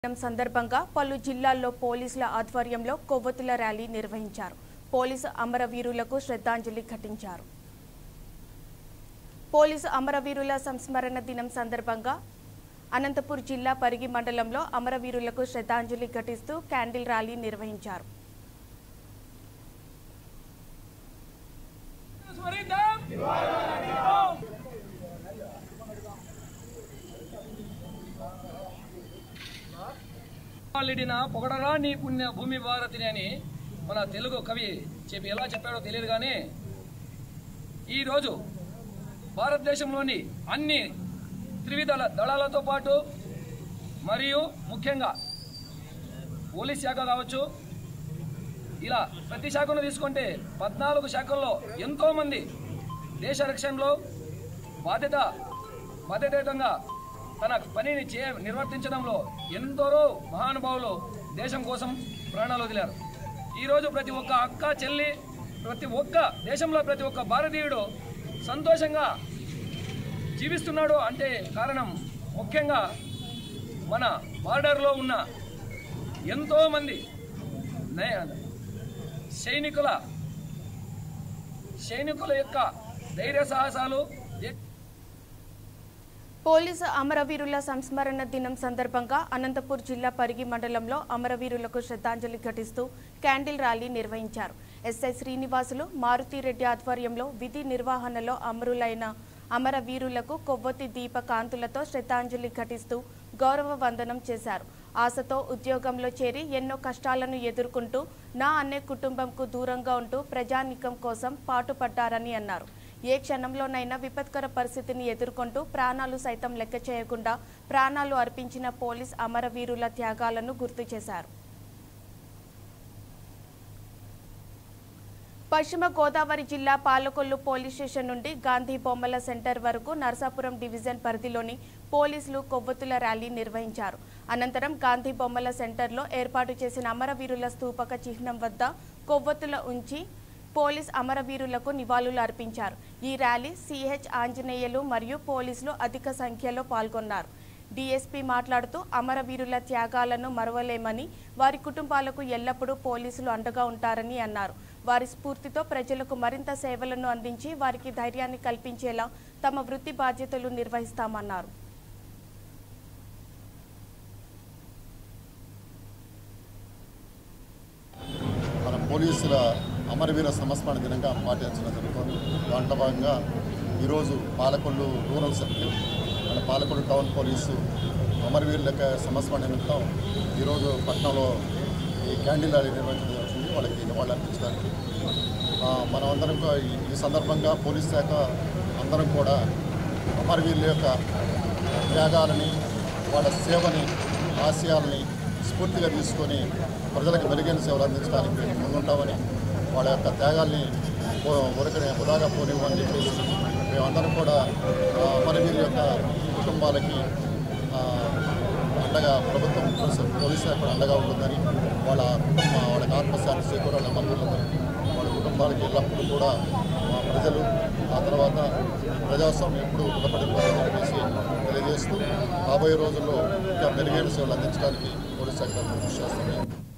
దినం సందర్భంగా పలు జిల్లాల్లో పోలీసుల ఆధ్వర్యంలో కొవ్వొత్తుల ర్యాలీ నిర్వహించారు పోలీసు అమరవీరులకు శ్రద్ధాంజలి ఘటించారు పోలీసు అమరవీరుల సంస్మరణ దినం సందర్భంగా అనంతపూర్ జిల్లా పరిగి మండలంలో అమరవీరులకు శ్రద్ధాంజలి ఘటిస్తూ క్యాండిల్ ర్యాలీ నిర్వహించారు స్మరిద్దాం వాళ్ళిడిన పొగడరా నీ పుణ్య భూమి భారతిని అని మన తెలుగు కవి చెప్పి ఎలా చెప్పాడో తెలియదు కానీ ఈరోజు భారతదేశంలోని అన్ని త్రివిధ దళాలతో పాటు మరియు ముఖ్యంగా పోలీస్ శాఖ కావచ్చు ఇలా ప్రతి శాఖను తీసుకుంటే పద్నాలుగు శాఖల్లో ఎంతో మంది దేశ రక్షణలో బాధ్యత బాధ్యతాయుతంగా తన పనిని చే నిర్వర్తించడంలో ఎందరో మహానుభావులు దేశం కోసం ప్రాణాలు వదిలారు ఈరోజు ప్రతి ఒక్క అక్క చెల్లి ప్రతి ఒక్క దేశంలో ప్రతి ఒక్క భారతీయుడు సంతోషంగా జీవిస్తున్నాడు అంటే కారణం ముఖ్యంగా మన బార్డర్లో ఉన్న ఎంతోమంది నే- సైనికుల సైనికుల యొక్క ధైర్య సాహసాలు దే- పోలీసు అమరవీరుల సంస్మరణ దినం సందర్భంగా అనంతపూర్ జిల్లా పరిగి మండలంలో అమరవీరులకు శ్రద్ధాంజలి ఘటిస్తూ క్యాండిల్ ర్యాలీ నిర్వహించారు ఎస్ఐ శ్రీనివాసులు మారుతిరెడ్డి ఆధ్వర్యంలో విధి నిర్వహణలో అమరులైన అమరవీరులకు కొవ్వొత్తి దీప కాంతులతో శ్రద్ధాంజలి ఘటిస్తూ గౌరవ వందనం చేశారు ఆశతో ఉద్యోగంలో చేరి ఎన్నో కష్టాలను ఎదుర్కొంటూ నా అన్నే కుటుంబంకు దూరంగా ఉంటూ ప్రజానికం కోసం పాటుపడ్డారని అన్నారు ఏ క్షణంలోనైనా విపత్కర పరిస్థితిని ఎదుర్కొంటూ ప్రాణాలు సైతం లెక్క చేయకుండా ప్రాణాలు అర్పించిన పోలీస్ అమరవీరుల త్యాగాలను గుర్తు చేశారు పశ్చిమ గోదావరి జిల్లా పాలకొల్లు పోలీస్ స్టేషన్ నుండి గాంధీ బొమ్మల సెంటర్ వరకు నరసాపురం డివిజన్ పరిధిలోని పోలీసులు కొవ్వొత్తుల ర్యాలీ నిర్వహించారు అనంతరం గాంధీ బొమ్మల సెంటర్లో ఏర్పాటు చేసిన అమరవీరుల స్తూపక చిహ్నం వద్ద కొవ్వొత్తుల ఉంచి పోలీస్ అమరవీరులకు నివాళులు అర్పించారు ఈ ర్యాలీ సిహెచ్ ఆంజనేయులు మరియు పోలీసులు అధిక సంఖ్యలో పాల్గొన్నారు డీఎస్పీ మాట్లాడుతూ అమరవీరుల త్యాగాలను మరవలేమని వారి కుటుంబాలకు ఎల్లప్పుడూ పోలీసులు అండగా ఉంటారని అన్నారు వారి స్ఫూర్తితో ప్రజలకు మరింత సేవలను అందించి వారికి ధైర్యాన్ని కల్పించేలా తమ వృత్తి బాధ్యతలు నిర్వహిస్తామన్నారు మన పోలీసుల అమరవీర సంస్మరణ దినంగా పాటించడం జరుగుతుంది దాంట్లో భాగంగా ఈరోజు పాలకొల్లు రూరల్ సర్కిల్ మన పాలకొల్లు టౌన్ పోలీసు అమరవీరుల యొక్క సంస్మరణ నిమిత్తం ఈరోజు పట్టణంలో ఈ క్యాండిల్ ర్యాలీ నిర్వహించడం జరుగుతుంది వాళ్ళకి నివాళులు అర్పించడానికి ఆ, మనం అందరం కూడా ఈ- ఈ సందర్భంగా పోలీస్ శాఖ అందరం కూడా అమరవీరుల యొక్క త్యాగాలని వాళ్ళ సేవని ఆశయాలని స్ఫూర్తిగా తీసుకొని ప్రజలకు మెరుగైన సేవలు అందించడానికి మేము ముందుంటామని వాళ్ళ యొక్క త్యాగాల్ని ఉరకనే వృధాగా పోనివ్వని చెప్పేసి మేమందరం కూడా ఆ, అమరవీరుల యొక్క కుటుంబాలకి ఆ, అండగా ప్రభుత్వం పోలీసు పోలీసు శాఖ కూడా అండగా ఉంటుందని వాళ్ళ కుటుంబ వాళ్ళకి ఆత్మశాంతి చేకూరాలి అమరవీరులందరికీ వాళ్ళ కుటుంబాలకి ఎల్లప్పుడూ కూడా మా ప్రజలు ఆ తర్వాత ప్రజాస్వామ్యం ఎప్పుడు బలపడిపోవాలని చెప్పేసి తెలియజేస్తూ రాబోయే రోజుల్లో ఇంకా మెరుగైన సేవలు అందించడానికి పోలీస్ శాఖ కృషి చేస్తుంది